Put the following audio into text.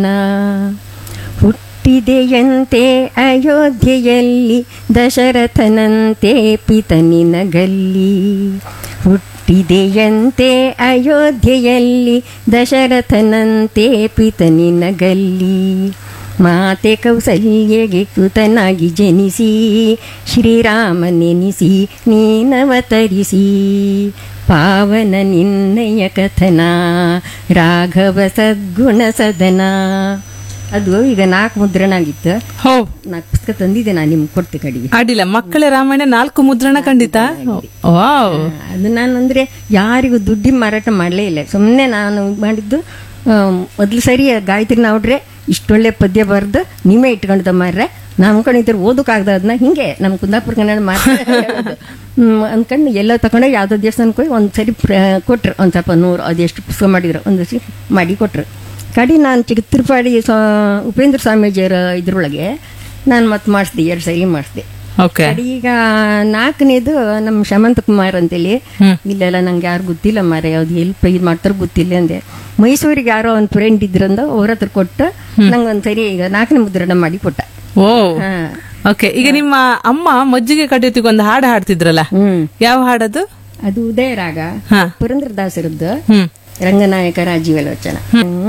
ಹುಟ್ಟಿದೆಯಂತೆ ಅಯೋಧ್ಯೆಯಲ್ಲಿ ದಶರಥನಂತೆ ಪಿತನಿನಗಲ್ಲಿ ಹುಟ್ಟಿದೆಯಂತೆ ಅಯೋಧ್ಯೆಯಲ್ಲಿ ದಶರಥನಂತೆ ಪಿತನಿನಗಲ್ಲಿ ಮಾತೆ ಕೌಸಲ್ಯಗೆ ಕೃತನಾಗಿ ಜನಿಸಿ ಶ್ರೀರಾಮನೆನಿಸಿ ನೀನವತರಿಸಿ ಪಾವನ ನಿನ್ನಯ ಕಥನ ರಾಘವ ಸದ್ಗುಣ ಸದನ ಅದು ಈಗ ನಾಲ್ಕು ಮುದ್ರಣ ಆಗಿತ್ತು ಹೋ ನಾಲ್ಕು ಪುಸ್ತಕ ತಂದಿದ್ದೆ ನಾನು ನಿಮ್ಗೆ ಕೊಡ್ತೆ ಕಡೆಗೆ ಅಡ್ಡಿಲ್ಲ ಮಕ್ಕಳ ರಾಮಾಯಣ ನಾಲ್ಕು ಮುದ್ರಣ ಖಂಡಿತ ವಾವ್ ಅದು ನಾನು ಅಂದರೆ ಯಾರಿಗೂ ದುಡ್ಡಿನ ಮಾರಾಟ ಮಾಡಲೇ ಇಲ್ಲ ಸುಮ್ಮನೆ ನಾನು ಮಾಡಿದ್ದು ಮೊದಲು ಸರಿ ಗಾಯತ್ರಿ ನೋಡ್ರೆ ಇಷ್ಟೊಳ್ಳೆ ಪದ್ಯ ಬರೆದು ನೀವೇ ಇಟ್ಕೊಂಡ್ದ ಮಾರ್ರೆ ನಮ್ಮ ಕಣಿದ್ರೆ ಓದೋಕ್ಕಾಗ್ದ ಅದನ್ನ ಹಿಂಗೆ ನಮ್ಮ ಕುಂದಾಪುರ ಕನ್ನಡ ಮಾತ್ರ ಹೇಳೋದು. ಹ್ಮ್, ಅಂದ್ಕೊಂಡು ಎಲ್ಲ ತಗೊಂಡೋಗಿ ಯಾವುದೋ ದೇವಸ್ಥಾನಕ್ಕೆ ಹೋಗಿ ಒಂದು ಸರಿ ಪ್ರ ಕೊಟ್ರು ಒಂದು ಸ್ವಲ್ಪ ನೂರು ಅದೆಷ್ಟು ಪುಸ್ತಕ ಮಾಡಿದ್ರು ಒಂದು ಸರಿ ಮಾಡಿ ಕೊಟ್ರು ಕಡಿ ನಾನು ಚಿಕ್ಕ ತಿರುಪಾಡಿ ಸ್ವಾ ಉಪೇಂದ್ರ ಸ್ವಾಮೀಜಿಯವರ ಇದ್ರೊಳಗೆ ನಾನು ಮತ್ತೆ ಮಾಡಿಸ್ದೆ ಎರಡು ಸರಿ ಮಾಡಿಸ್ದೆ ಓಕೆ ಕಡೆ ಈಗ ನಾಲ್ಕನೇದು ನಮ್ಮ ಶಮಂತ ಕುಮಾರ್ ಅಂತೇಳಿ ಹ್ಮ್. ಇಲ್ಲೆಲ್ಲ ನಂಗೆ ಯಾರು ಗೊತ್ತಿಲ್ಲ ಮಾರ ಯಾವ್ದು ಎಲ್ಲಿ ಇದು ಮಾಡ್ತಾರೋ ಗೊತ್ತಿಲ್ಲ ಅಂದೆ ಮೈಸೂರಿಗೆ ಯಾರೋ ಒಂದು ಫ್ರೆಂಡ್ ಇದ್ರಂದ ಅವ್ರ ಹತ್ರ ಕೊಟ್ಟು ನಂಗೆ ಒಂದ್ಸರಿ ಈಗ ನಾಲ್ಕನೇ ಮುದ್ರಣ ಮಾಡಿ ಕೊಟ್ಟ ಓ ಹಾ ಓಕೆ ಈಗ ನಿಮ್ಮ ಅಮ್ಮ ಮಜ್ಜಿಗೆ ಕಡಿಯೋತಿಗೆ ಒಂದು ಹಾಡು ಹಾಡ್ತಿದ್ರಲ್ಲ ಹ್ಮ್ ಯಾವ ಹಾಡದು ಅದು ಉದಯ ರಾಗ ಹಾ ಪುರಂದ್ರದಾಸರದ್ದು ಹ್ಮ್ ರಂಗನಾಯಕ ರಾಜೀವಲೋಚನ ಹ್ಮ್